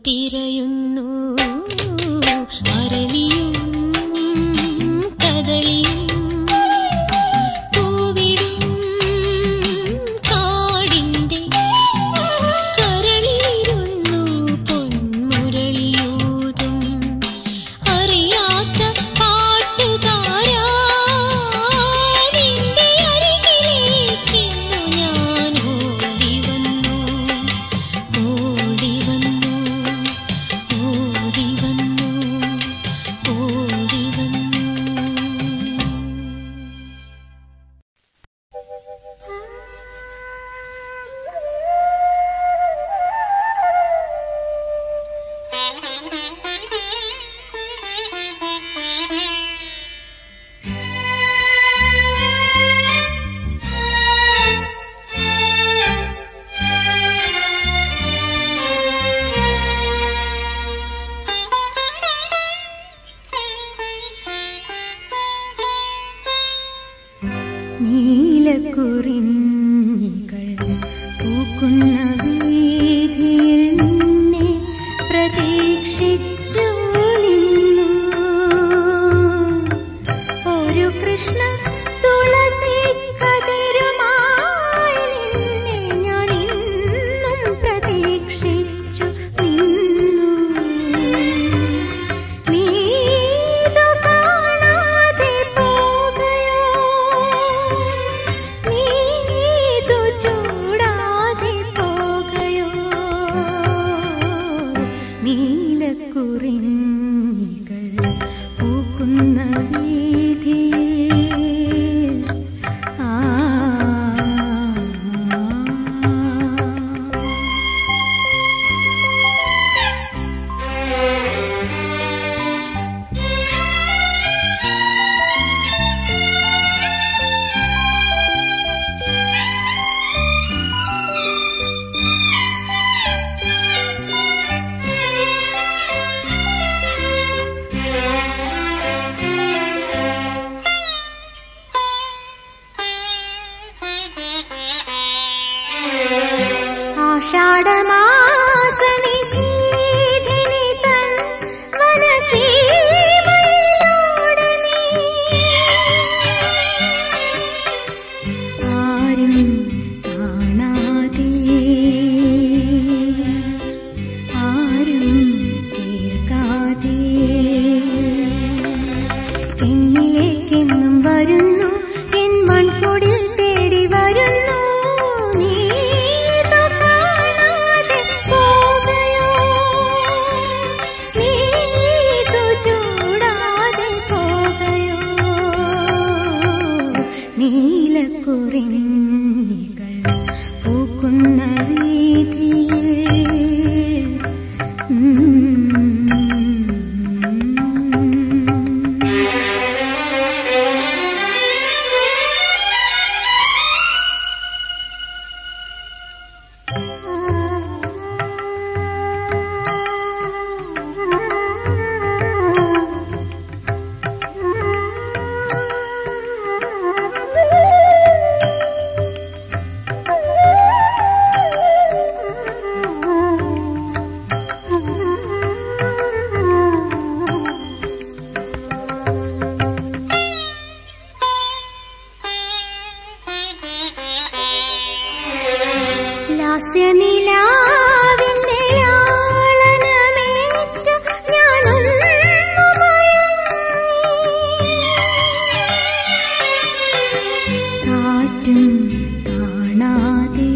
തിരയുന്നു അരളിയും കദളിയും പൂവിടും കാടിന്റെ കരളിലിരുന്നു പൊന്മുരളിയൂതും അറിയാത്ത പാട്ടുകാരാ നിന്റെ അരികിലേക്കിന്നു ഞാൻ ഓടി വന്നു ഓടി വന്നു ഓടി വന്നു ഓടി വന്നു നീലക്കുറിഞ്ഞികൾ പൂക്കുന്ന വീതിയിൽ നിന്നെ പ്രതീക്ഷിച്ചു നിന്നു ഒരു കൃഷ്ണ തുളസി കതിരുമായി നിന്നെ ഞാൻ ഇന്നും പ്രതീക്ഷിച്ചു നിന്നു നീതു കാണാതെ പോകയോ നീതു ചൂടാതെ പോകയോ നീലക്കുറിഞ്ഞികൾ പൂക്കുന്ന വീതിയിൽ ആ ആഷാഢമാസനിശീധിനി തൻ വനസീമയിലൂടെ നീ ആരും കാണാതെ ആരും കേൾക്കാതെ എന്നിലേക്കെന്നും വരുന്നു എൻ മൺകൊടിൽ തേടി വരുന്നു നീതു കാണാതെ പോകയോ നീതു ചൂടാതെ പോകയോ നീലക്കുറിഞ്ഞികൾ പൂക്കുന്ന വീതിയിൽ ഉം. ലാസ്യനിലാവിന്റെ ലാളനമേറ്റു ഞാനൊന്നു മയങ്ങി. കാറ്റും കാണാതെ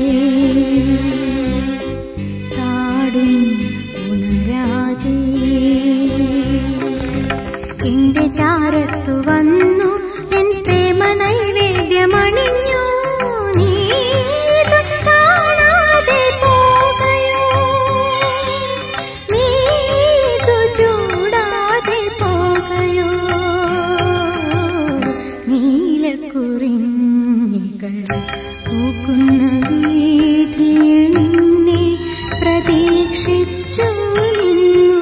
കാടും ഉണരാതെ എന്റെ ചാരത്തു വന്നു എൻ പ്രേമ നൈവേദ്യമണിഞ്ഞു നീതു കാണാതെ പോകയോ നീതു ചൂടാതെ പോകയോ നീലക്കുറിഞ്ഞികൾ പൂക്കുന്ന വീതിയിൽ നിന്നെ പ്രതീക്ഷിച്ചു നിന്നു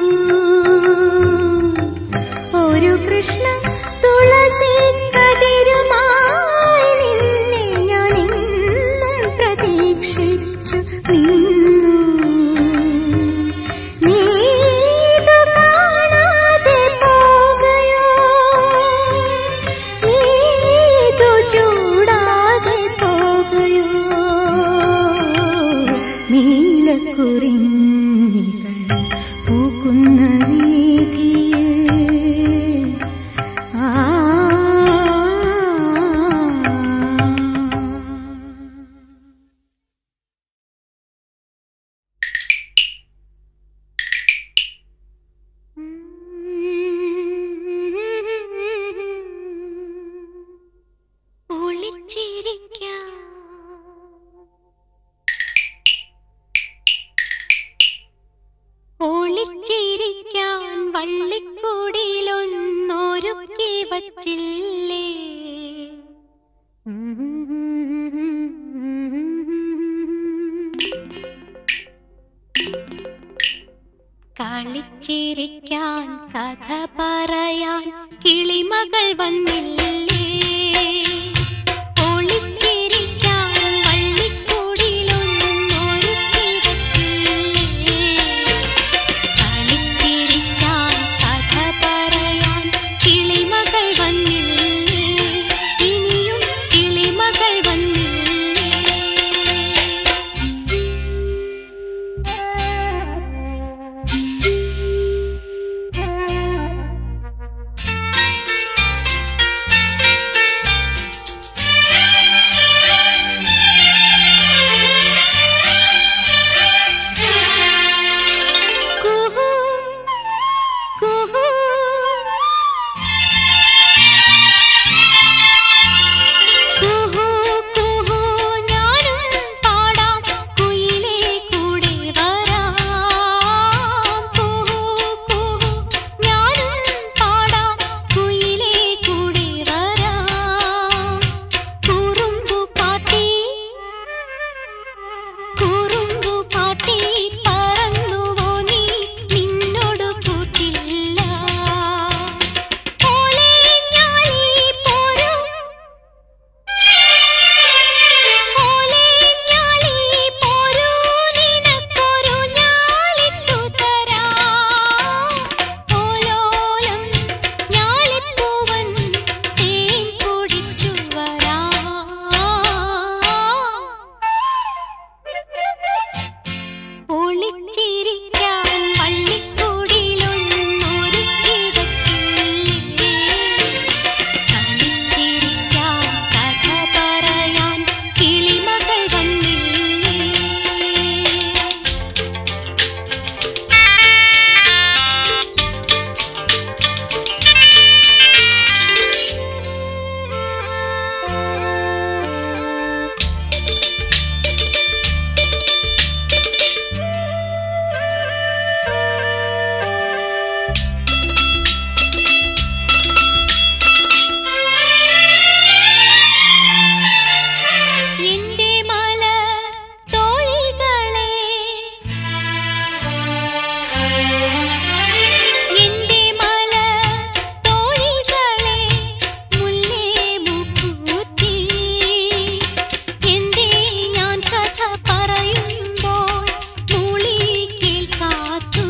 ഒരു കൃഷ്ണ തുളസി കതിരുമായി നിന്നെ ഞാൻ ഇന്നും പ്രതീക്ഷിച്ചു നിന്നു വള്ളിക്കൂടിയിലൊന്നൊരുക്കി വച്ചില്ലേ കളിച്ചിരിക്കാൻ കഥ പറയാൻ കിളിമകൾ വന്നില്ലേ ഒളിച്ചിരിക്കാൻ വള്ളിക്കൂടിയിലൊന്നൊരുക്കി വച്ചില്ലേ കളിച്ചിരിക്കാൻ കഥ പറയാൻ കിളിമകൾ വന്നില്ലേ ഇനിയും കിളിമകൾ കുഹു കുഹു കുഹു കുഹു ഞാനും പാടാം കുയിലേ കൂടെ വരാം കുഹു കുഹു ഞാനും പാടാം കുയിലേ കൂടെ വരാം കുറുമ്പു പാട്ടി കുറുമ്പു പാട്ടി പറന്നുവോ നീ നിന്നോട് കൂട്ടില്ല ഓലേ ഞാലി പോരൂ ഓലേ ഞാലി പോരൂ നിനക്കൊരു ഞാലിട്ടു തരാം ഓലോലം ഞാലിപ്പൂവൻ തേൻ കുടിച്ചു വരാം ഒളിച്ചിരിക്കാൻ വള്ളിക്കൂടിയിലൊന്നൊരുക്കി വച്ചില്ലേ കളിച്ചിരിക്കാൻ കഥ പറയാൻ കിളിമകൾ വന്നില്ലേ എന്റെ മല തോഴികളെ എന്റെ മല തോഴികളെ മുല്ലേ മുക്കൂത്തി എന്തേ ഞാൻ കഥ പറയുമ്പോൾ മൂളി കേൾക്കാത്തു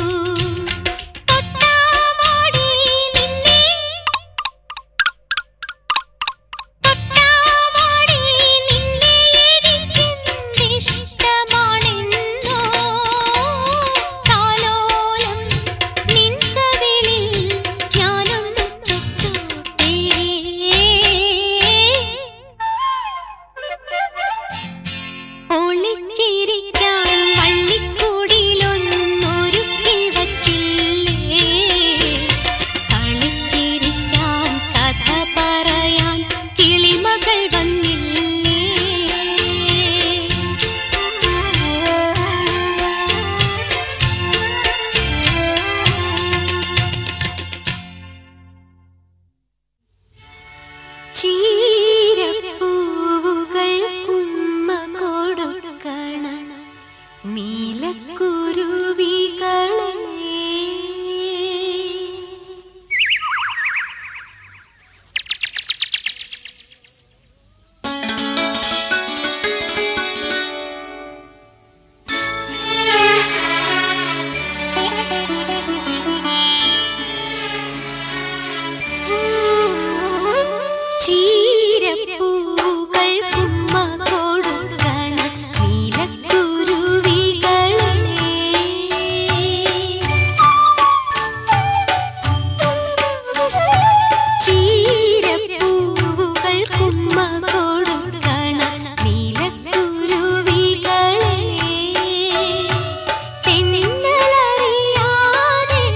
തൊട്ടാമാടി നിന്നെ തൊട്ടാവാടി നിന്നെ എനിക്കെന്തിഷ്ടമാണെന്നോ താലോലം നിൻ കവിളിൽ ഞാനൊന്ന് തൊട്ടോട്ടെ ഒളിച്ചിരിക്കാൻ വള്ളിക്കൂടിയിലൊന്നൊരുക്കി വച്ചില്ലേ കളിച്ചിരിക്കാൻ കഥ പറയാൻ കിളിമകൾ വന്നില്ലേ ചീരപ്പൂവുകൾ കുമ്മ കൊടുക്കണം നീലക്കുരുവികളെ ചീരപ്പൂകൾ കുമ്മ കൊടുക്കണം ചീരപ്പൂവുകൾ കുമ്മ കൊടുക്കണം നീലക്കുരുവികളെ തെന്നലറിയാതെ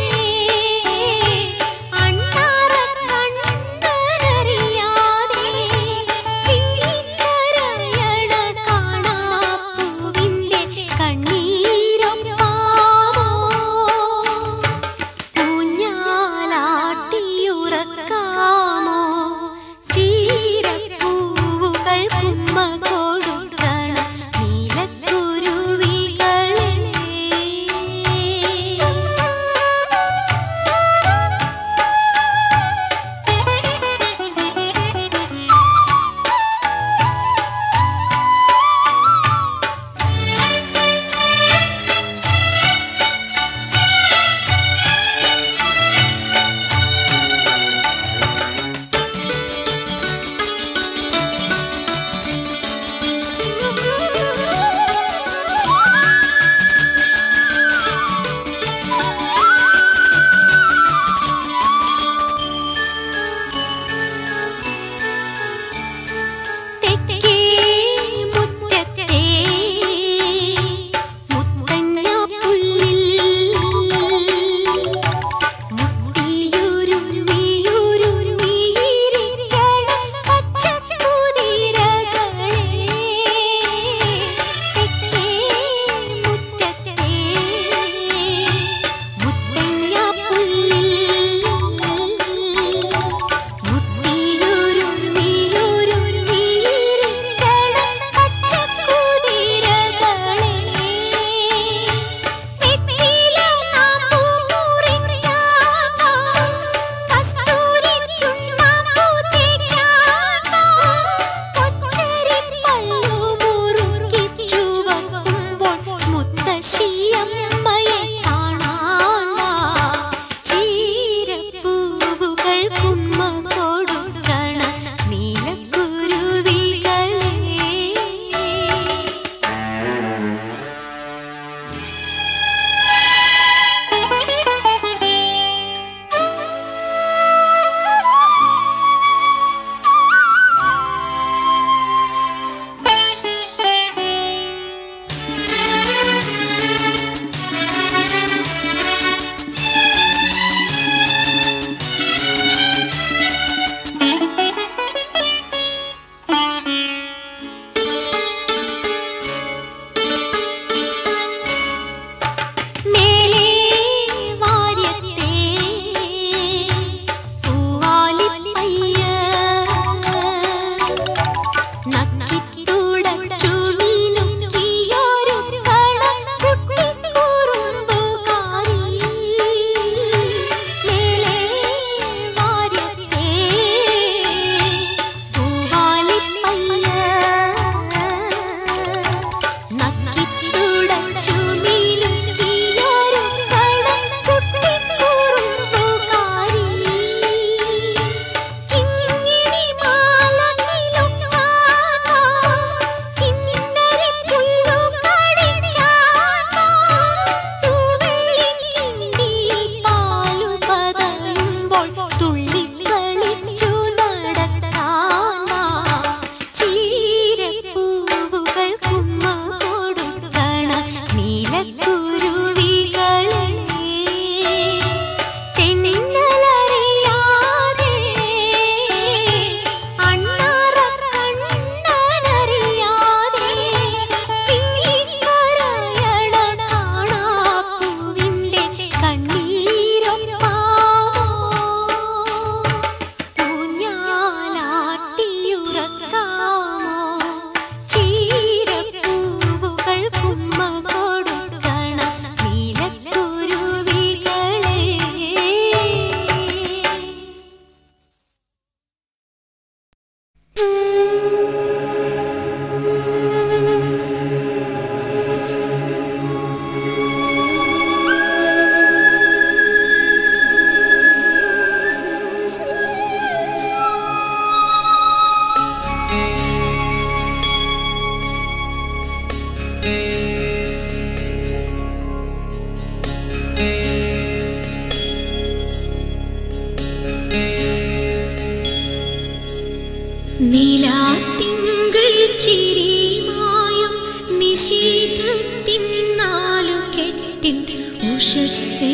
ചിരിമായും നിശീതത്തിൻ നാലു കെട്ടിൻ ഉഷസ്സേ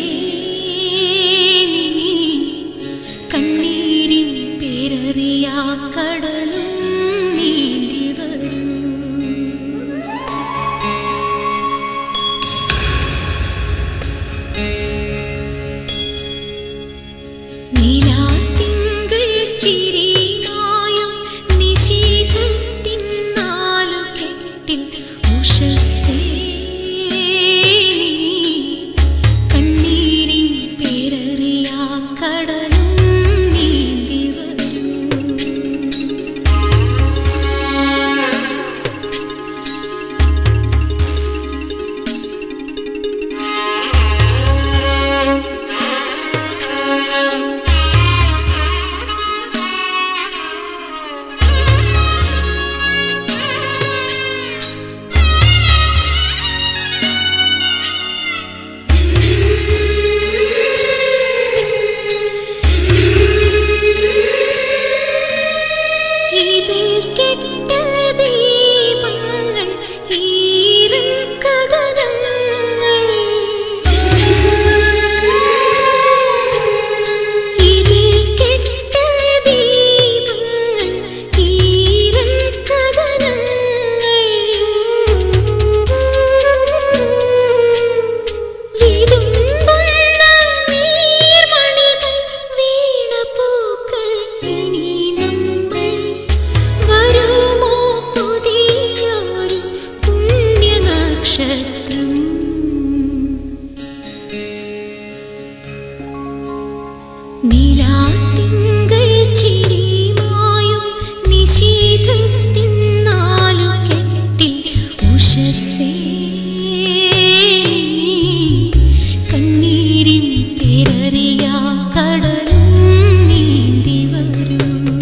നീ കണ്ണീരിൻ പേരറിയാ കടലും നീന്തി വരൂ നിലാത്തിങ്കൾ ചിരിമായും നിശീതത്തിൻ നാലു കെട്ടിൻ ഉഷസ്സേ കണ്ണീരിൻ പേരറിയാ കടലും നീന്തി വരൂ ഇതിൽ കെട്ട ദീപങ്ങൾ ഈരൻ കഥനങ്ങൾ ഇതിൽ കെട്ട ദീപങ്ങൾ ഈരൻ കഥനങ്ങൾ വിതുമ്പുന്ന നീർമണികൾ വീണപൂക്കൾ ഇനി നമ്മൾ വരുമോ പുതിയൊരു പുണ്യനക്ഷത്രം നിലാത്തിങ്കൾ ചിരിമായും നിശീതത്തിൻ നാലു കെട്ടിൽ ഉഷസ്സേ കണ്ണീരിൻ പേരറിയാ കടലും നീന്തി വരൂ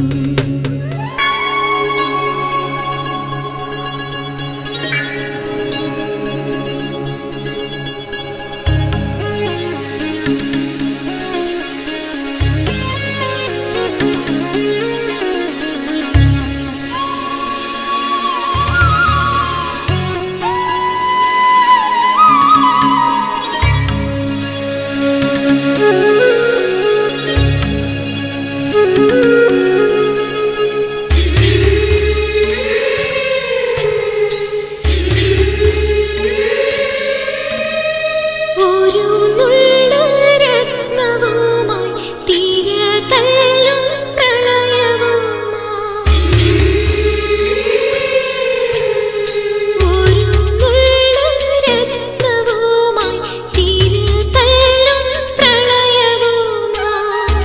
ഒരു നുള്ള് രത്നവുമായി തിരതല്ലും പ്രളയവുമായി ഒരു നുള്ള് രത്നവുമായി തിരതല്ലും പ്രളയവുമായി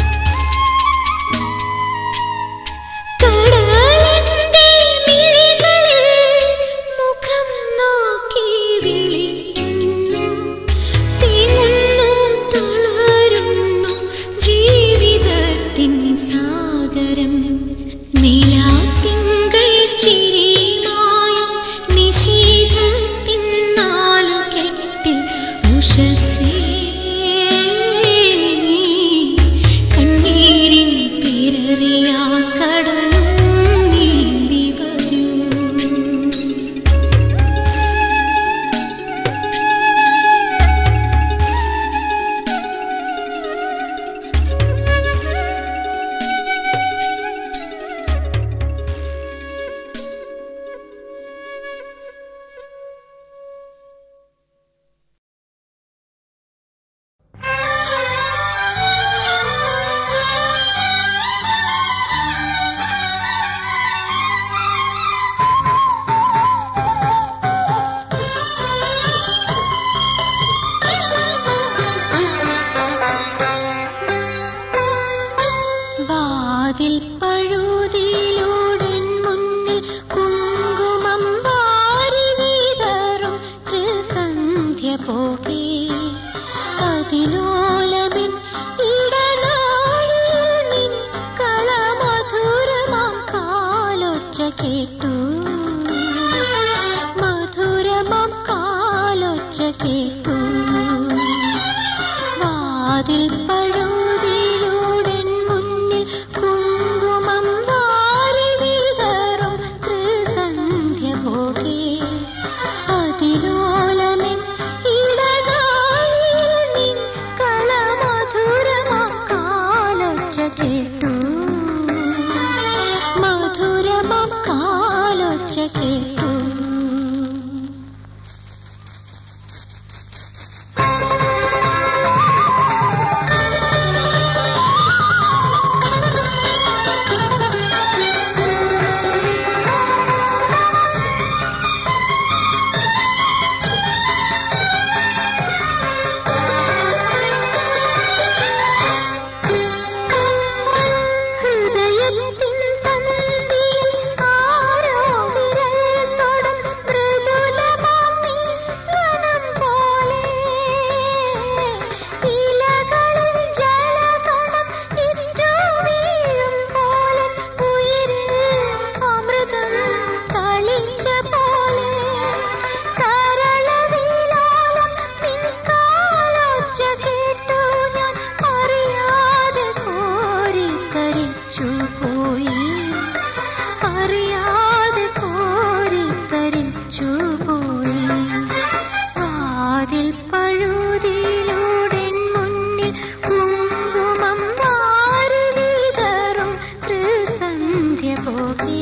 കടലിന്റെ മിഴികളിൽ മുഖം നോക്കി വിളിക്കുന്നു തേങ്ങുന്നു തളരുന്നു ജീവിതത്തിൻ സാഗരം നിലാത്തിങ്കൾ ചിരിമായും നിശീതത്തിൻ നാലു കെട്ടിൽ ഉഷസ്സേ കണ്ണീരിൻ പേരറിയാ കടലും നീന്തി വരൂ വാതിൽ പഴുതിലൂടൻ മുന്നിൽ കുങ്കുമം വാരി വീതറും കൃസന്ധ്യ പോകെ അതിലോലമിൻ ഇടനാഴിൽ നിൻ കളമധുരമാം കാലൊച്ച കേട്ടു മധുരമാം കാലൊച്ച കേട്ടു വാതിൽ പഴുതിലൂടൻ മുന്നിൽ കുങ്കുമം വാരി വിതറും കൃസന്ധ്യ കേട്ടു ഹൃദയത്തിൻ തന്തിയിൽ ആരോ വിരൽ തൊടും മൃദുലമാം നിസ്വനം പോലെ. ഇലകളിൽ ജലകണം ഇറ്റുവീഴും പോലെ ഉയിരിൽ അമൃതം തളിച്ച പോലെ. കരളവിലോലം നിൻ കാലൊച്ച കേട്ടു ഞാൻ അറിയാതെ കോരിത്തരിച്ചു പോയി അറിയാതെ കോരിത്തരിച്ചു പോയി വാതിൽ പഴുതിയിലൂടെ മുന്നിൽ കുങ്കുമം വാരി വിതറും കൃസന്ധ്യ പോകെ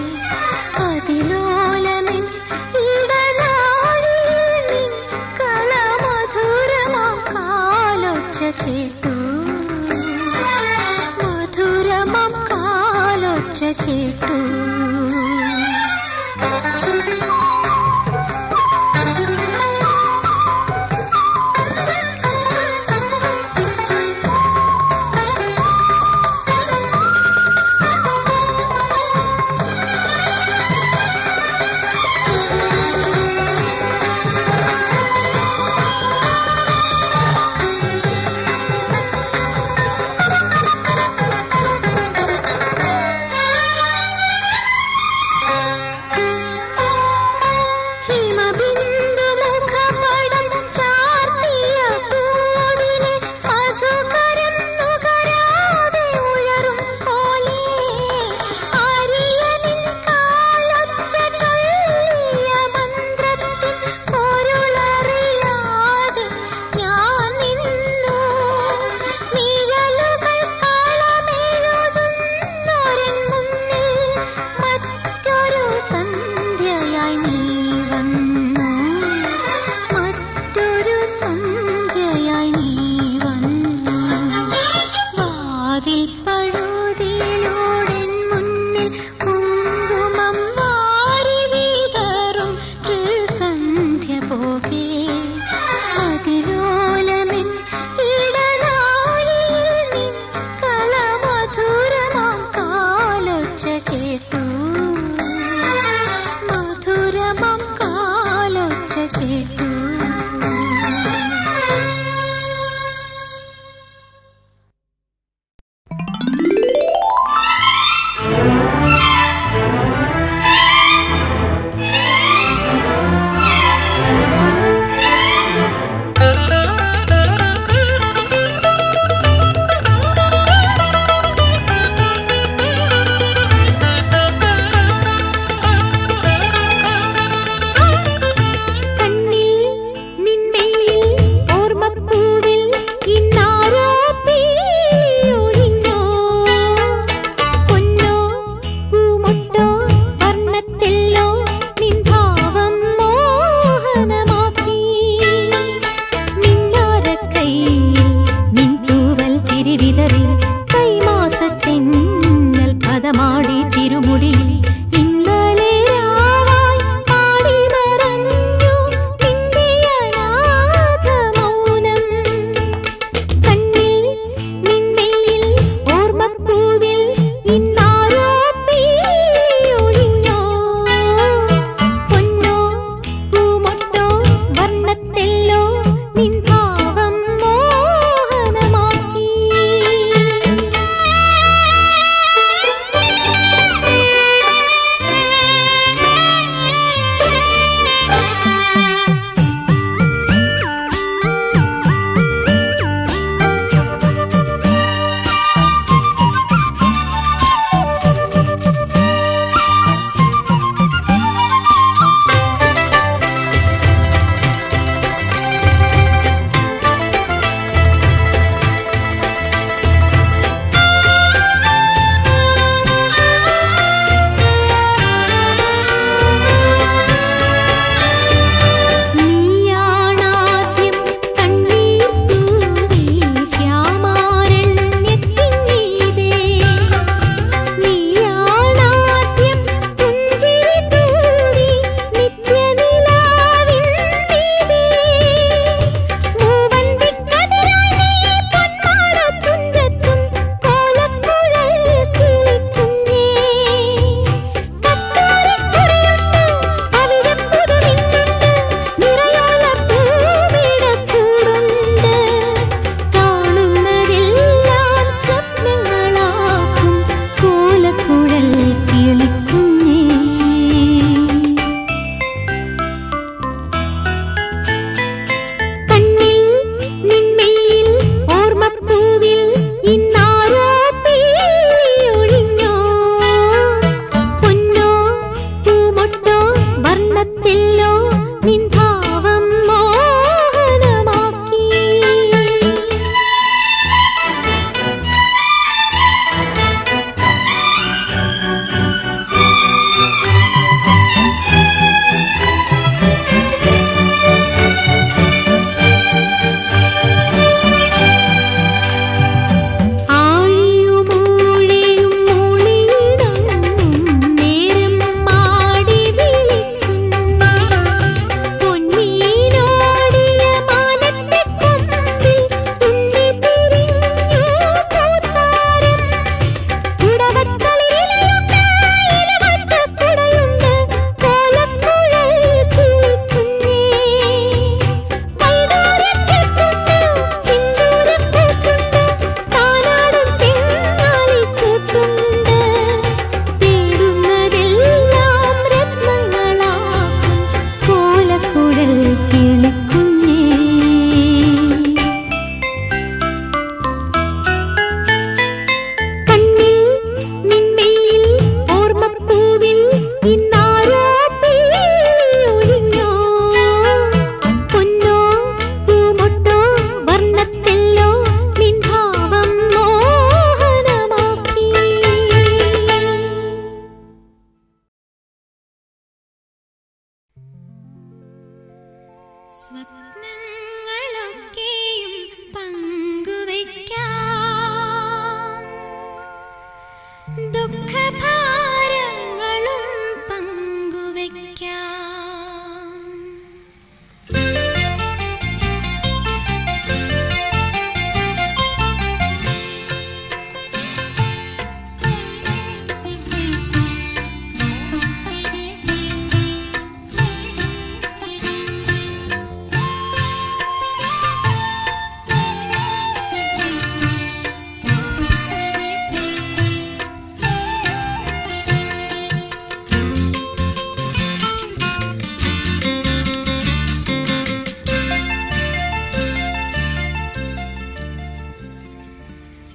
അതിലോലമിൻ ഇടനാഴിയിൽ നിൻ കളമധുരമാം കാലൊച്ച കേട്ടു മധുരമാം കാലൊച്ച കേട്ടു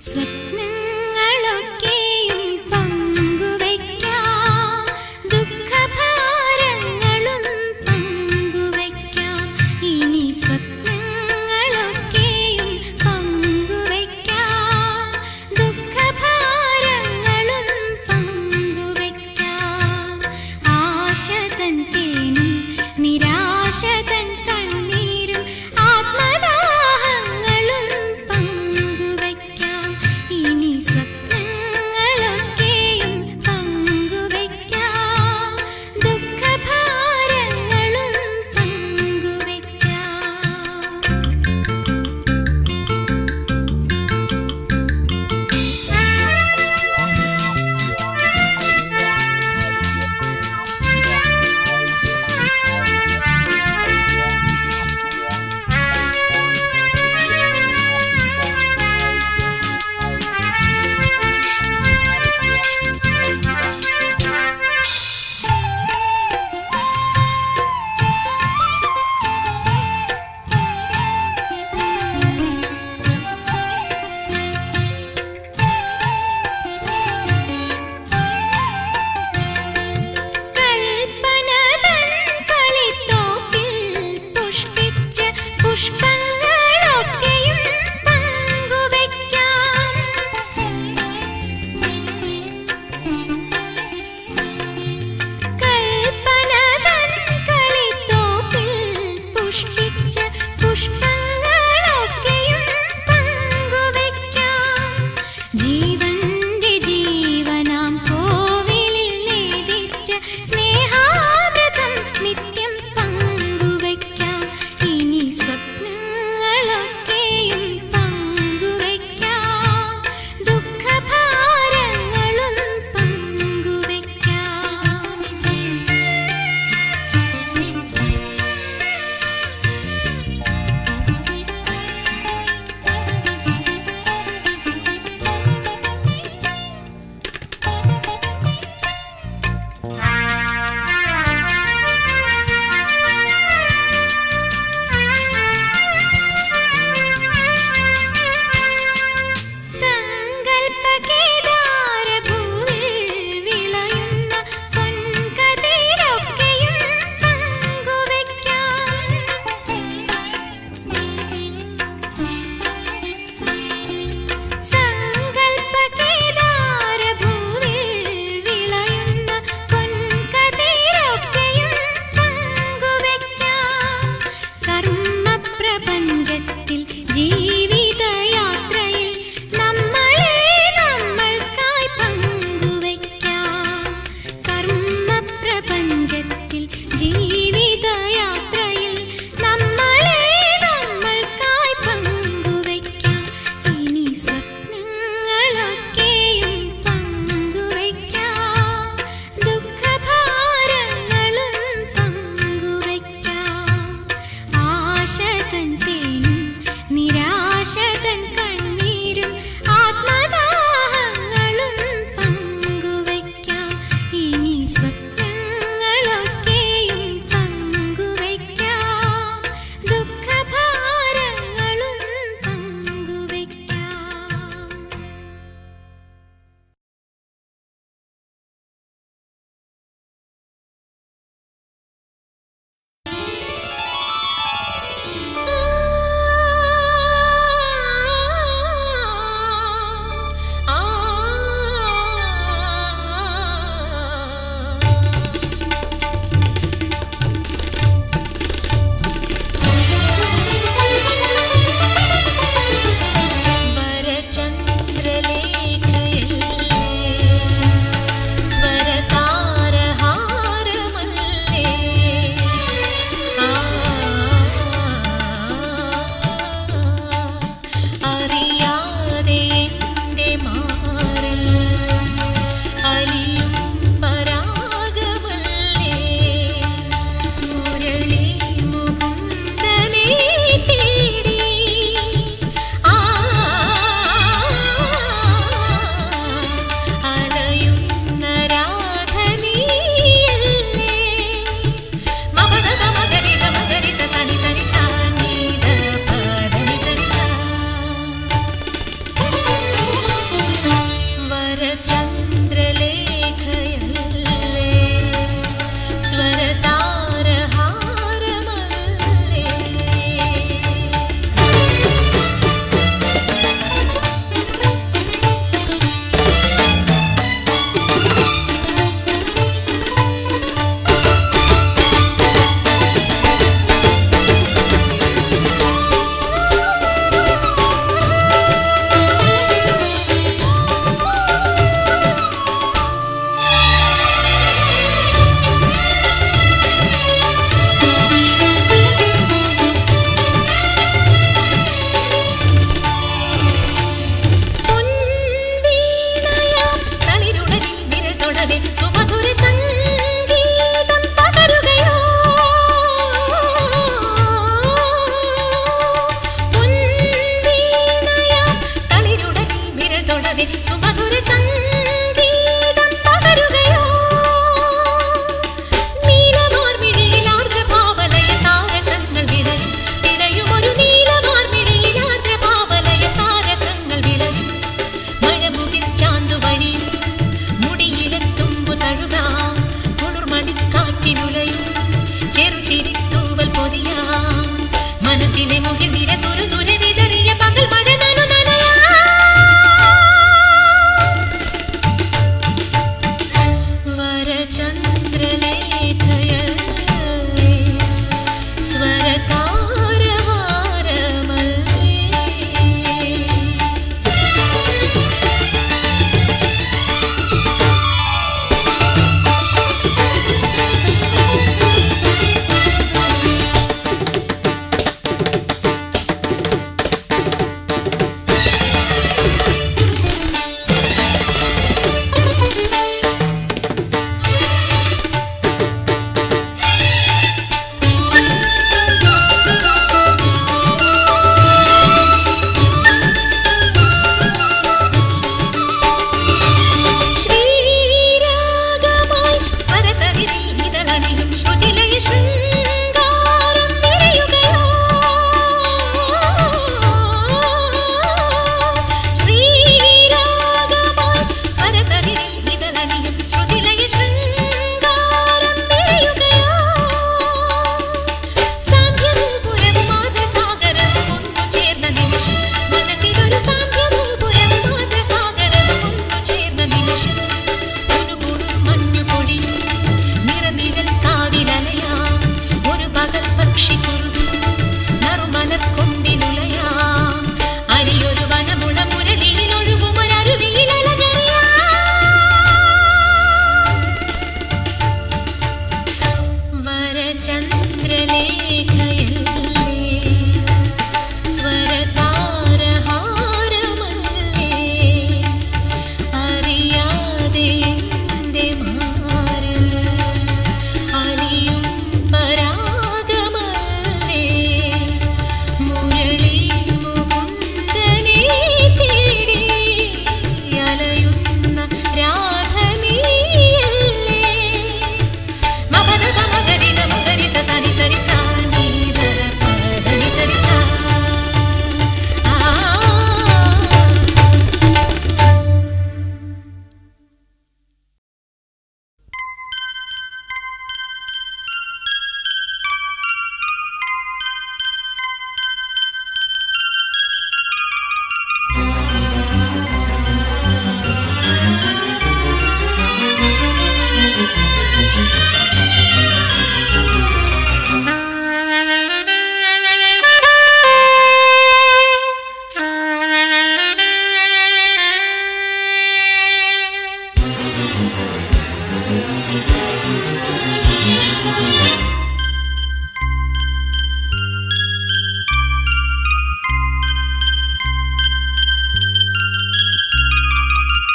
സ്വപ്നങ്ങളൊക്കെയും പങ്കുവയ്ക്കാം ദുഃഖഭാരങ്ങളും പങ്കുവയ്ക്കാം ഇനി സ്വപ്നങ്ങളൊക്കെയും പങ്കുവയ്ക്കാം ദുഃഖഭാരങ്ങളും പങ്കുവയ്ക്കാം ആശതൻ തേനും നിരാശതൻ കണ്ണീരും ആത്മദാഹങ്ങളും പങ്കുവയ്ക്കാം ഇനി സ്വപ്നങ്ങളൊക്കെയും പങ്കുവയ്ക്കാം ദുഃഖഭാരങ്ങളും പങ്കുവയ്ക്കാം കൽപ്പനതൻ കളിത്തോപ്പിൽ പുഷ്പിച്ച പുഷ്പങ്ങളൊക്കെയും പങ്കുവയ്ക്കാം കൽപ്പനതൻ കളിത്തോപ്പിൽ പുഷ്പിച്ച പുഷ്പങ്ങളൊക്കെയും പങ്കുവയ്ക്കാം ജീവന്റെ ജീവനാം കോവിലിൽ നേദിച്ച സ്നേഹാമൃതം നിത്യം പങ്കുവയ്ക്കാം ഇനി സ്വപ്നങ്ങളൊക്കെയും പങ്കുവയ്ക്കാം ദുഃഖഭാരങ്ങളും സങ്കൽപ്പകേദാരഭൂവിൽ വിളയുന്ന പൊൻകതിരൊക്കെയും പങ്കുവയ്ക്കാം സങ്കൽപ്പകേദാരഭൂവിൽ വിളയുന്ന പൊൻകതിരൊക്കെയും പങ്കുവയ്ക്കാം കർമ്മപ്രപഞ്ചത്തിൽ ജീവിതയാത്രയിൽ നമ്മളെ നമ്മൾക്കായി പങ്കുവയ്ക്കാം കർമ്മപ്രപഞ്ചത്തിൽ ജീവിതയാത്രയിൽ നമ്മളെ നമ്മൾക്കായി പങ്കുവയ്ക്കാം ഇനി സ്വപ്നങ്ങളൊക്കെയും പങ്കുവയ്ക്കാം ദുഃഖഭാരങ്ങളും പങ്കുവയ്ക്കാം ആശതൻ തേനും നിരാശതൻ കണ്ണീരും ആത്മദാഹങ്ങളും പങ്കുവയ്ക്കാം ഇനി സ്വപ്നങ്ങളൊക്കെയും പങ്കുവയ്ക്കാം ദുഃഖഭാരങ്ങളും പങ്കുവയ്ക്കാം ആ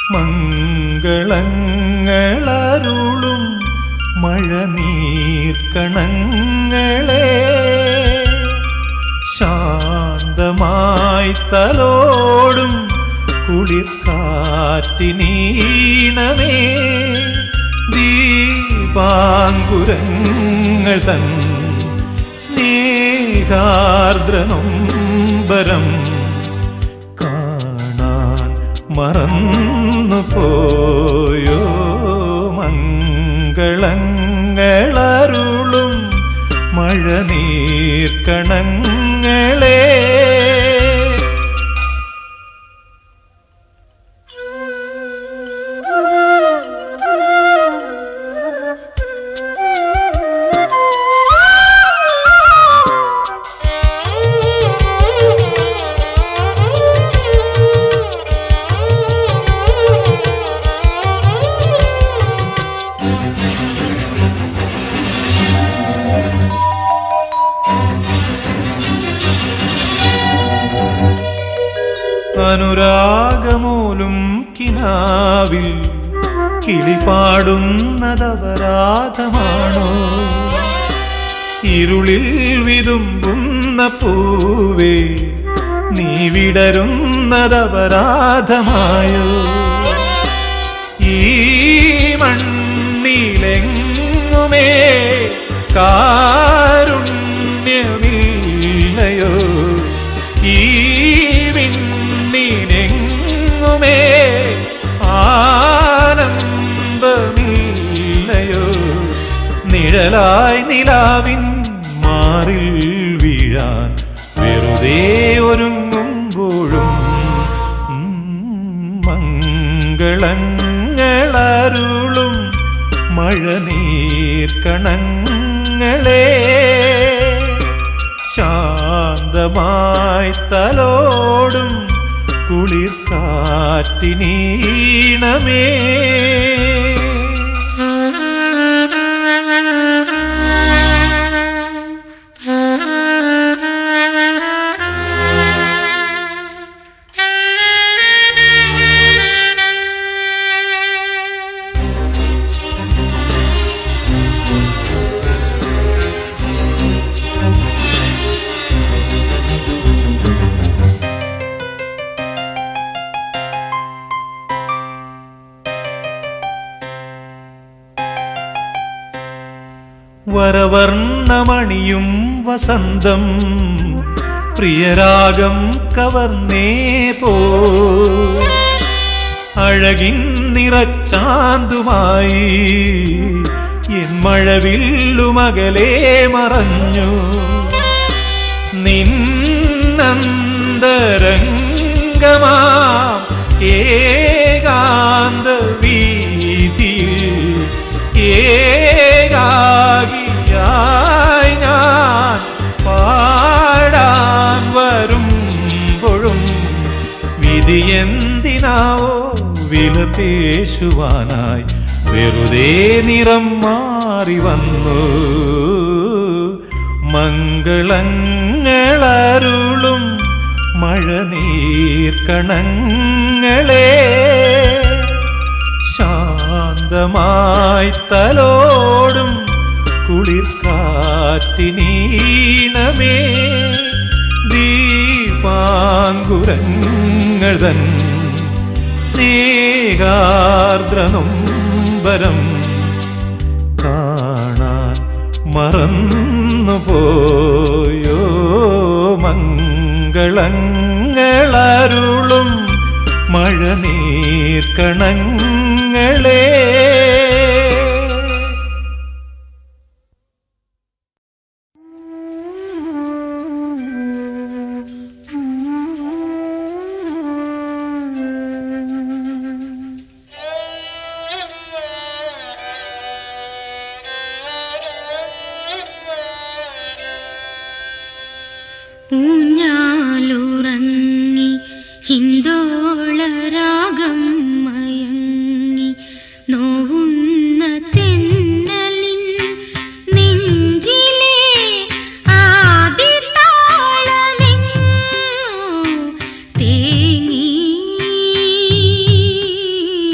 മംഗളങ്ങളരുളും മഴനീർക്കണങ്ങളെ ശാന്തമായി തലോടും കുളിർക്കാറ്റിനീണമേ ദീപാങ്കുരങ്ങൾ തൻ സ്നേഹാർദ്രനൊമ്പരം കാണാൻ മറന്നു പോയോ മംഗളങ്ങളരുളും മഴനീർക്കണങ്ങളെ അനുരാഗമൂലും കിനാവിൽ കിളിപാടുന്നതപരാധമാണോ ഇരുളിൽ വിതുമ്പുന്ന പൂവേ നീ വിടരുന്നതപരാധമായോ ഈ മണ്ണിലെങ്ങുമേ കാരുണ്യമില്ലയോ ഈ വിണ്ണിനെങ്ങുമേ ആനന്ദമില്ലയോ നിഴലായി നിലാവിൻ മാറിൽ വീഴാൻ വെറുതെ ഒരുങ്ങുമ്പോഴും ഉം, മംഗളങ്ങളരുളും മഴനീർക്കണങ്ങളെ ശാന്തമായി തലോടും കുളിർക്കാറ്റിനീണമേ വരവർണ്ണമണിയും വസന്തം പ്രിയരാഗം കവർന്നേ പോ അഴകിൻ നിറച്ചാന്തുമായി എൻ മഴവില്ലുമകലേ മറഞ്ഞു നിന്നന്തരംഗമാ ഏകാന്ത വീതിയിൽ ഏകാകിയായി ഞാൻ പാടാൻ വരുമ്പോഴും വിധിയെന്തിനാവോ വിലപേശുവാനായി വെറുതെ നിറം മാറി വന്നു മംഗളങ്ങളരുളും മഴനീർക്കണങ്ങളെ ശാന്തമായി തലോടും കുളിർക്കാറ്റിനീണമേ ദീപാങ്കുരങ്ങൾ തൻ സ്നേഹാർദ്രനൊമ്പരം കാണാൻ മറന്നു പോയോ മംഗളങ്ങളരുളും മഴനീർക്കണങ്ങളേ ഊഞ്ഞാലുറങ്ങി ഹിന്ദോളരാഗം മയങ്ങി നോവുന്ന തെന്നലിൻ നെഞ്ചിലെ ആദിതാളമെങ്ങോ തേങ്ങി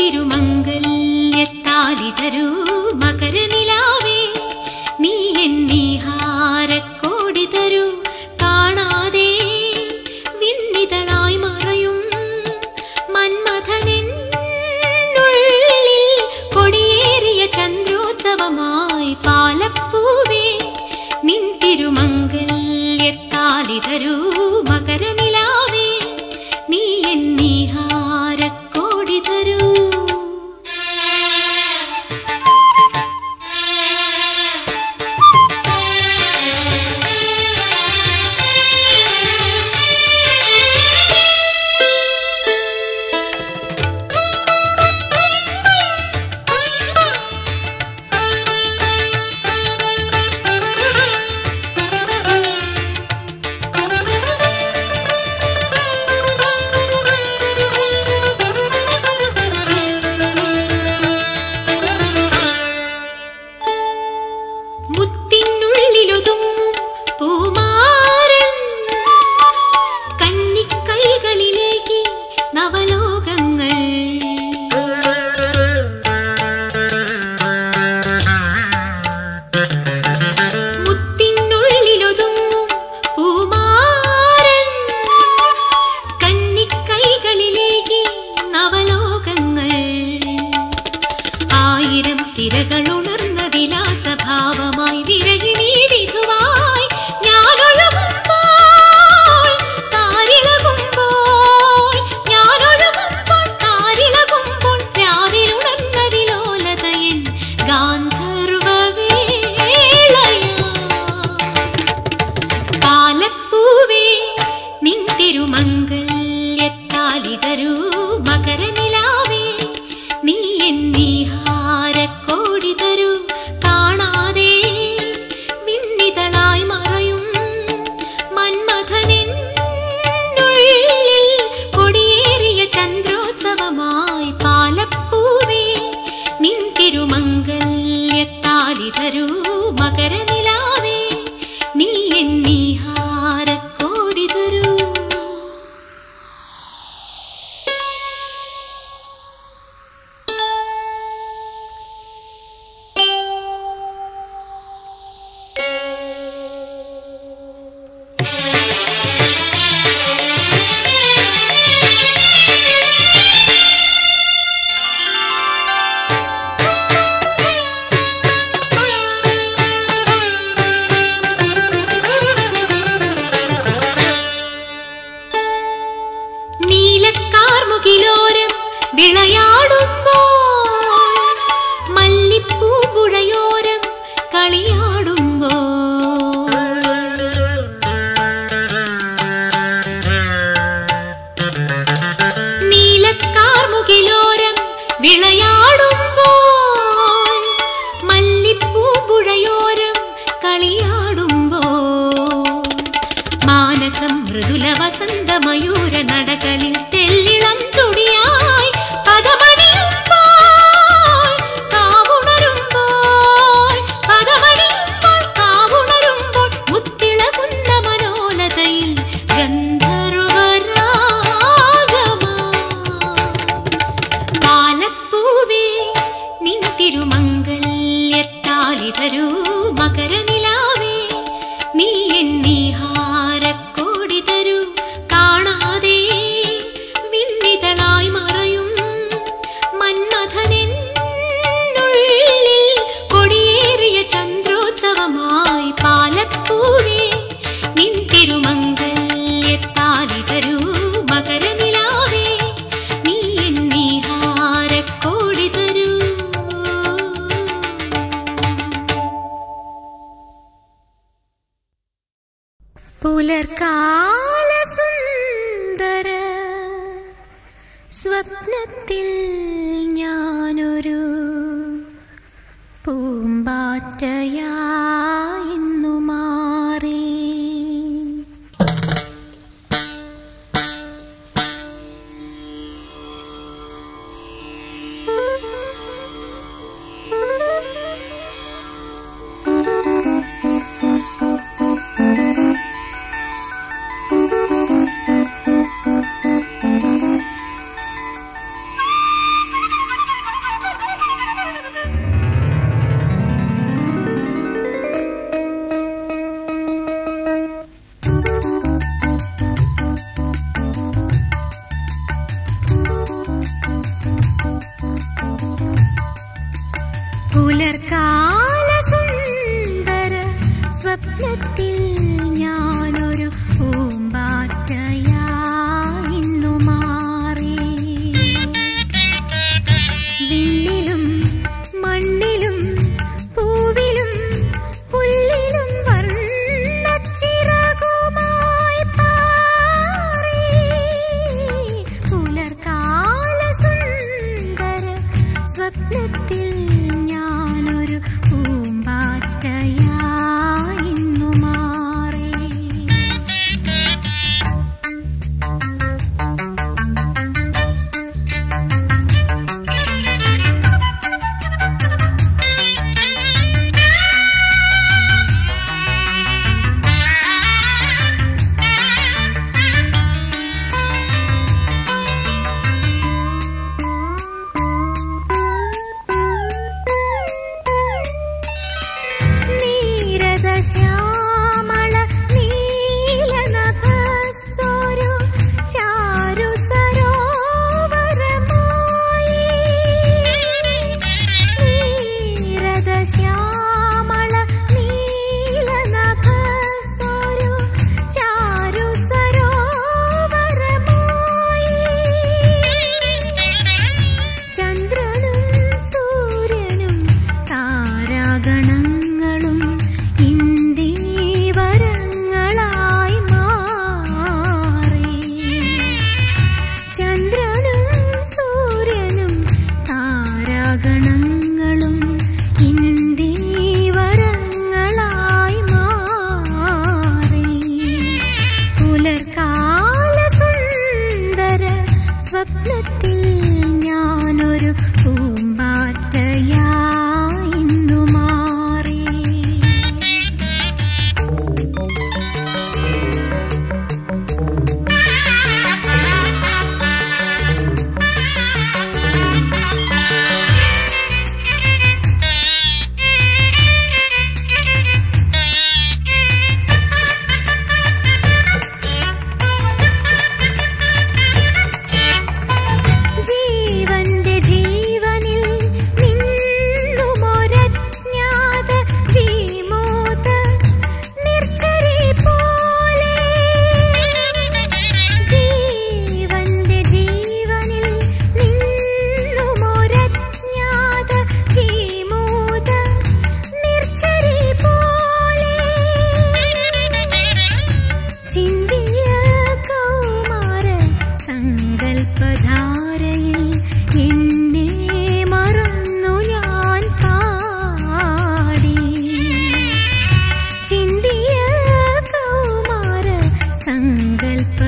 തിരുമംഗല്യത്താലി തരൂ മകരനിലാവേ നീ എന്നീഹാരക്കോടി തരൂ കാണാതെ വിണ്ണിതളായി മറയും മന്മഥനുള്ളിൽ കൊടിയേറിയ ചന്ദ്രോത്സവമായി പാലപ്പൂവേ നിൻ തിരുമംഗല്യത്താലി തരൂ മകരനിലാവേ നീ എന്നീഹാരക്കോടി തരൂ മുത്തിനുള്ളിലൊതുങ്ങും പൂമാരൻ കന്നിക്കൈകളിലേക്ക് നവലോകങ്ങൾ മുത്തിനുള്ളിലൊതുങ്ങും പൂമാരൻ കന്നിക്കൈകളിലേക്ക് നവലോകങ്ങൾ ആയിരം സിരകളുണർന്ന വിലാസഭാവമായി വിരഹിണി വിധുവായി ഞാനൊഴുകുമ്പോൾ താരിളകുമ്പോൾ ഞാനൊഴുകുമ്പോൾ താരിളകുമ്പോൾ രാവിലുണർന്ന വിലോലതയൻ ഗാന്ധർവവേളയാ പാലപ്പൂവേ നിൻ തിരുമംഗല്യത്താലി തരൂ മകരനിലാവേ നീ എന്നീഹാരക്കോടി തരൂ കാണാതെ വിണ്ണിതളായി മറയും മന്മഥനുള്ളിൽ കൊടിയേറിയ ചന്ദ്രോത്സവമായി പാലപ്പൂവേ നിൻ തിരുമംഗല്യത്താലി തരൂ മകരനിലാവേ നീ എന്നീഹാരക്കോടി തരൂ നീലക്കാർമുകിലോരം വിളയാടുമ്പോൾ മല്ലിപ്പൂമ്പുഴയോരം കളിയാടുമ്പോൾ നീലക്കാർമുകിലോരം വിളയാടുമ്പോൾ മല്ലിപ്പൂമ്പുഴയോരം കളിയാടുമ്പോൾ മാനസം മൃദുല വസന്ത മയൂര നടകളിൽ തെല്ലിളം തുടിയായി പദമണിയുമ്പോൾ കാവുണരുമ്പോൾ പദമണിയുമ്പോൾ കാവുണരുമ്പോൾ മുത്തിളകുന്ന മനോലതയിൽ ഗന്ധർവരാഗമാ പാലപ്പൂവേ നിൻ തിരുമംഗല്യത്താലി തരൂ മകരനിലാവേ നീ എന്നീഹാരക്കോടി തരൂ കാണാതെ വിണ്ണിതളായി മറയും മന്മഥനുള്ളിൽ കൊടിയേറിയ ചന്ദ്രോത്സവമായി പാലപ്പൂവേ നിൻ തിരുമംഗല്യത്താലി തരൂ മകരനിലാവേ നീ എന്നീഹാരക്കോടി തരൂ പുലർക്കാല സുന്ദര സ്വപ്നത്തിൽ ഞാനൊരു പൂമ്പാറ്റയായിന്നു മാറി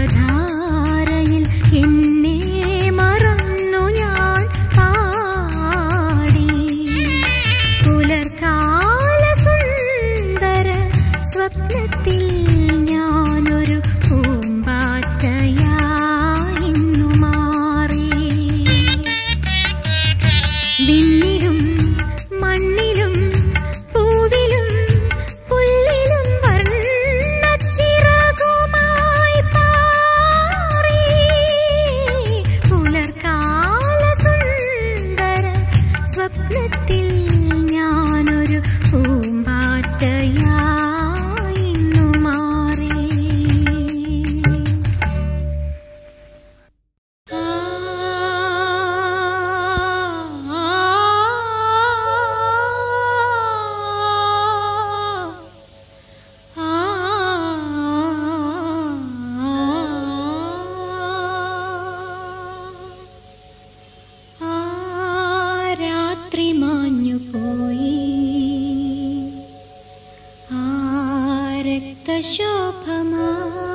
ഭാവധാരയിൽ എന്നെ മറന്നു ഞാൻ പാടി പുലർക്കാല സുന്ദര സ്വപ്നത്തിൽ ഞാനൊരു പൂമ്പാറ്റയായിന്നു മാറി വിണ്ണിലും മണ്ണിലും പൂവിലും പുല്ലിലും വർണ്ണച്ചിറകുമായി പാറി പുലർക്കാല സുന്ദര സ്വപ്നത്തിൽ ഞാനൊരു പൂമ്പാറ്റയായിന്നു മാറി രാത്രി മാഞ്ഞു പോയി ആ രക്തശോഭമാ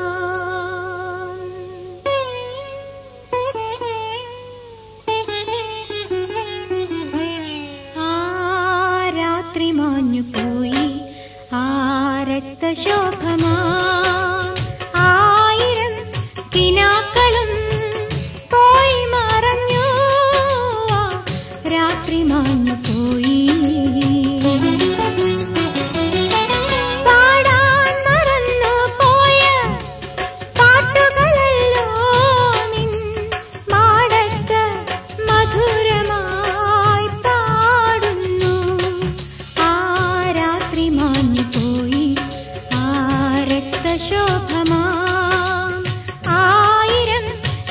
ആ രാത്രി മാഞ്ഞു പോയി ആ രക്തശോഭമാ ആയിരം കിനാക്കളും പോയി മറഞ്ഞു ആ രാത്രി മാഞ്ഞു പോയി പാടാൻ മറന്നു പോയ പാട്ടുകളല്ലോ നിൻ മാടത്ത് മധുരമായി പാടുന്നു ആ രാത്രി മാഞ്ഞു പോയി ആ രക്തശോഭമാ ആയിരം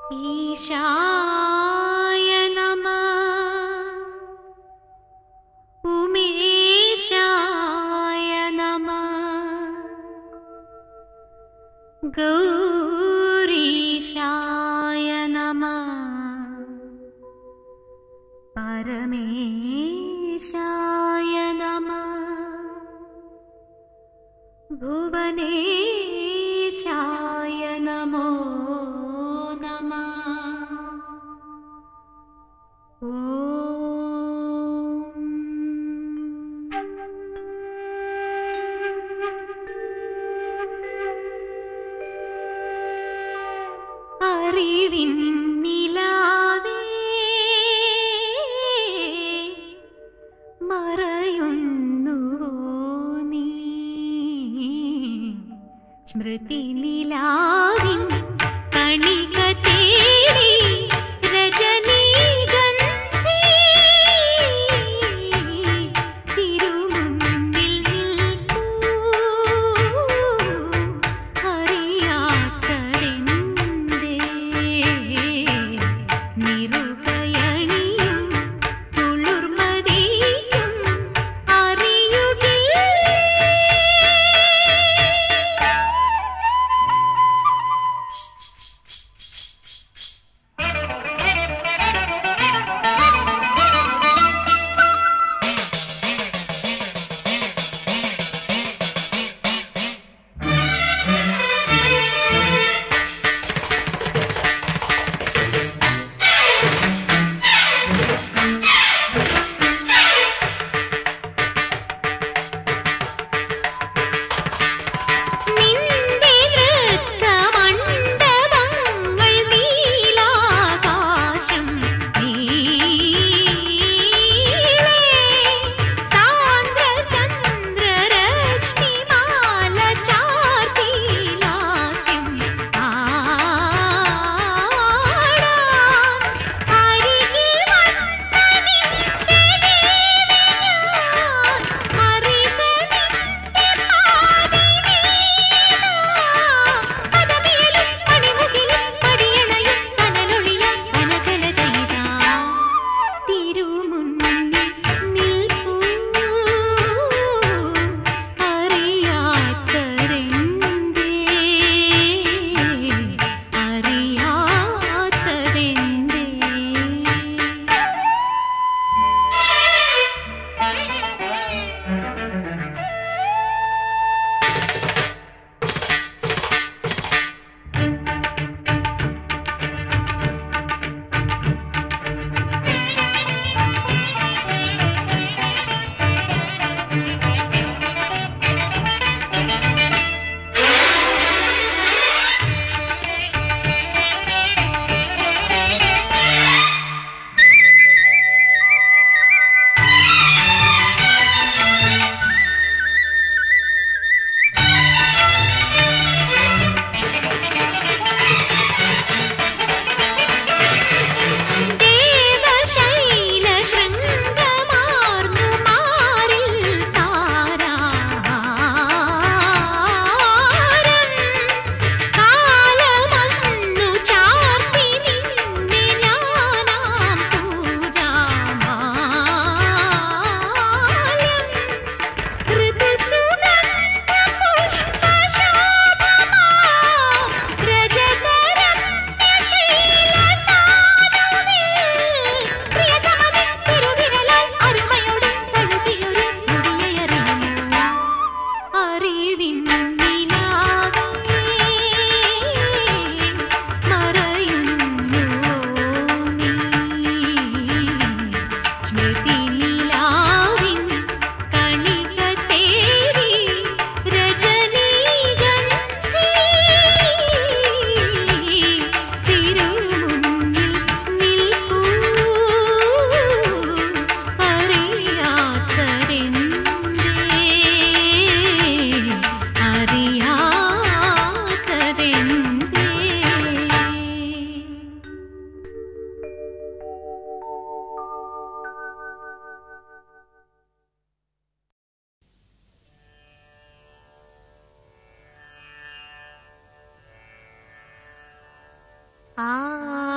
ഈശായ നമ ഉമേശായ നമ ഗൗരീശായ നമ പരമേശായ നമ ഭുവനേശായ നമോ നമ അറിവിൻ നിലാവേ മറയുന്നുവോ നീ സ്മൃതി നിലാവിൻ കണിക തേടി രജനീഗന്ധി തിരുമുമ്പിൽ നിൽക്കൂ അറിയാത്തതെന്തേ നിറുകയണിയും കുളിർമതിയും അറിയുകില്ലേ നിന്റെ നൃത്തമണ്ഡപങ്ങൾ നീലാകാശം നീളേ സാന്ദ്രചന്ദ്രരശ്മിമാല ചാർത്തിലാസ്യം ആടാം അരികിൽ വന്ന നിന്റെ ദേവിയാൻ അറിവ് നിന്റെ പദമേലും പണിമുകിലും പടിയണയും കനലൊളിയായി കനകലതയിതാ തിരുമുന്നിൽ നിൽപ്പൂ അറിയാത്തതെന്തേ അറിയാത്തതെന്തേ ദേവശൈല ശൃംഗമാർന്നു മാറിൽ താരാരം കാലമന്നു ചാർത്തി നിന്നെ ഞാനാം പൂജാമാലം ഋതുസുഗന്ധ പുഷ്പശോഭമാ രജതരമ്യശീലസാനുവിൽ പ്രിയതമനിൻ തിരുവിരലാൽ അരുമയോടെ തഴുകിയൊരു മുടിയറിയുന്നു അറിവിൻ നിലാവേ മറയുന്നു നീ സ്മൃതി നിലാവിൻ കണിക തേടി രജനീഗന്ധി തിരുമുന്നിൽ നിൽപ്പൂ അറിയാത്തതെന്തേ അറിയാത്തതെന്തേ ആ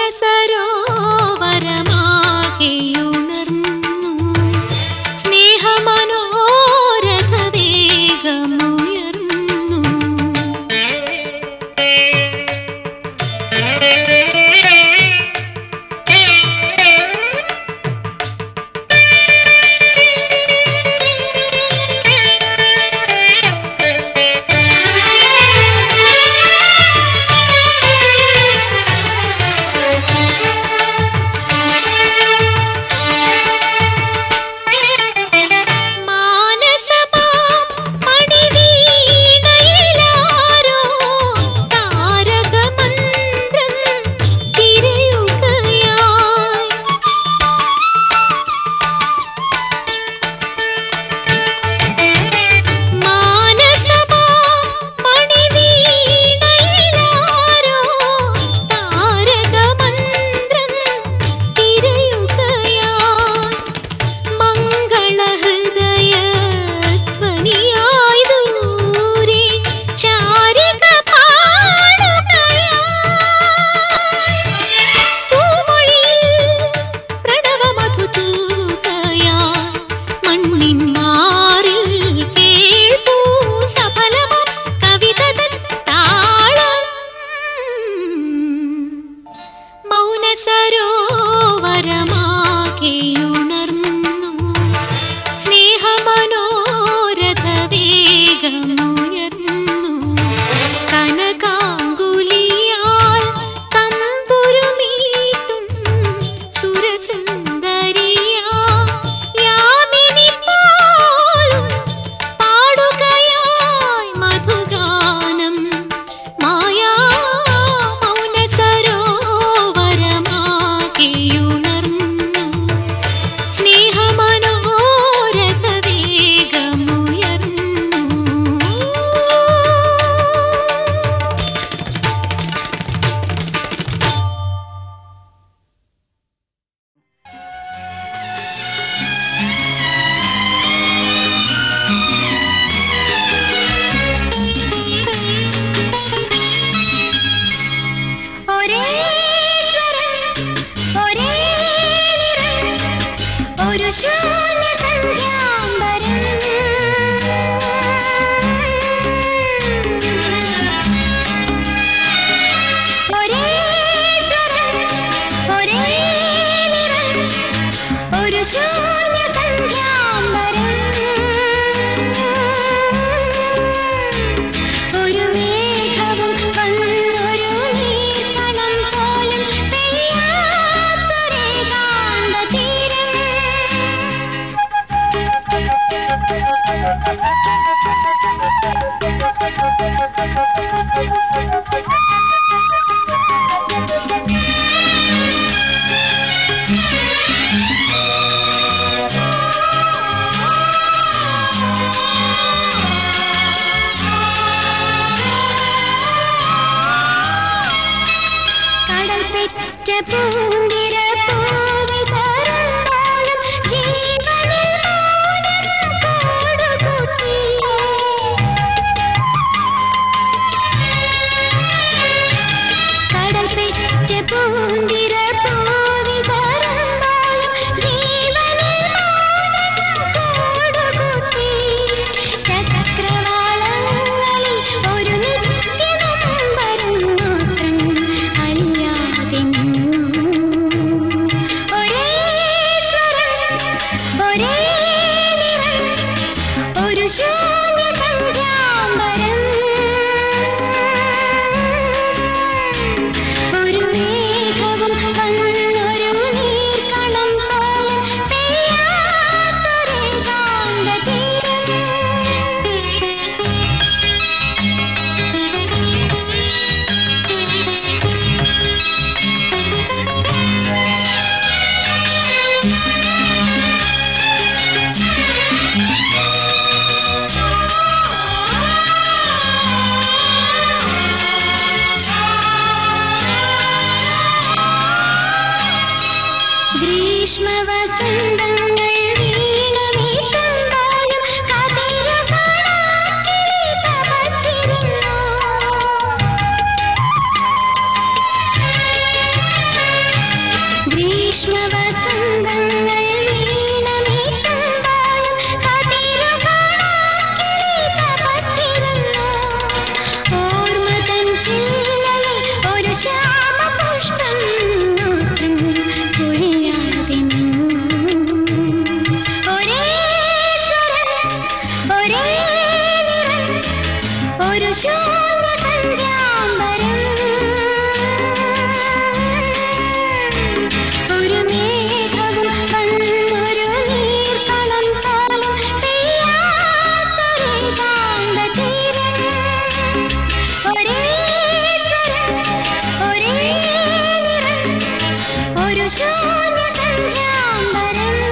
മൗനസരോവരമാകെയുണർന്നു സ്നേഹമനോരഥ വേഗമുയർന്നു മാനസമാം മണിവീണയിലാരോ താരകമന്ത്രം തിരയുകയായി മാനസമാം മണിവീണയിലാരോ താരകമന്ത്രം തിരയുകയായി മംഗളഹൃദയധ്വനിയായി ദൂരെ ചാരിക പാടുകയായി പൂമൊഴിയിൽ പ്രണവമധു തൂകയായി മണ്ണിൻ മാറിൽ കേൾപ്പൂ സഫലമാം കവിതതൻ താളം മൗനസരോവരമാകെയുണർന്നു സ്നേഹമനോരഥ വേഗമുയർന്നു കനകാങ്കുലിയാൽ തമ്പുരുമീട്ടും സുരസുന്ദരിയാ യാമിനി പോലും പാടുകയായി മധുഗാനം മായാ മൗനസരോവരമാകെയുണർന്നു സ്നേഹമനോരഥ വേഗമുയർന്നു ഒരേ സ്വരം ഒരേ നിറം ഒരു ശൂന്യ സന്ധ്യാംബരം ഒരേ സ്വരം ഒരേ നിറം ഒരു ശൂന്യ സന്ധ്യാംബരം ഒരു മേഘവും വന്നൊരു നീർക്കണം പോലും പെയ്യാത്തൊരേകാന്ത തീരം കടൽ പെറ്റ പൂങ്കിര പൂവി തരുമ്പോഴും ജീവനിൽ മൗനം കൂടുകൂട്ടി. കടൽ പെറ്റ പൂങ്കിര പൂവി തരുമ്പോഴും ജീവനിൽ മൗനം കൂടുകൂട്ടി. ചക്രവാളങ്ങളിൽ ഒരു നിത്യനമ്പരം മാത്രം അല്ലാതെ നിന്നു. ഒരേ സ്വരം, ഒരേ നിറം, ഒരു ശൂന്യ സന്ധ്യാംബരം ഒരു മേഘവും വന്നൊരു നീർക്കണം പോലെ പെയ്യാത്തൊരേകാന്ത ഗ്രീഷ്മവസന്തങ്ങൾ വീണമീട്ടുമ്പോഴും കതിരുകളാക്കിളി തപസ്സിരുന്നു ശൂന്യ സന്ധ്യാംബരം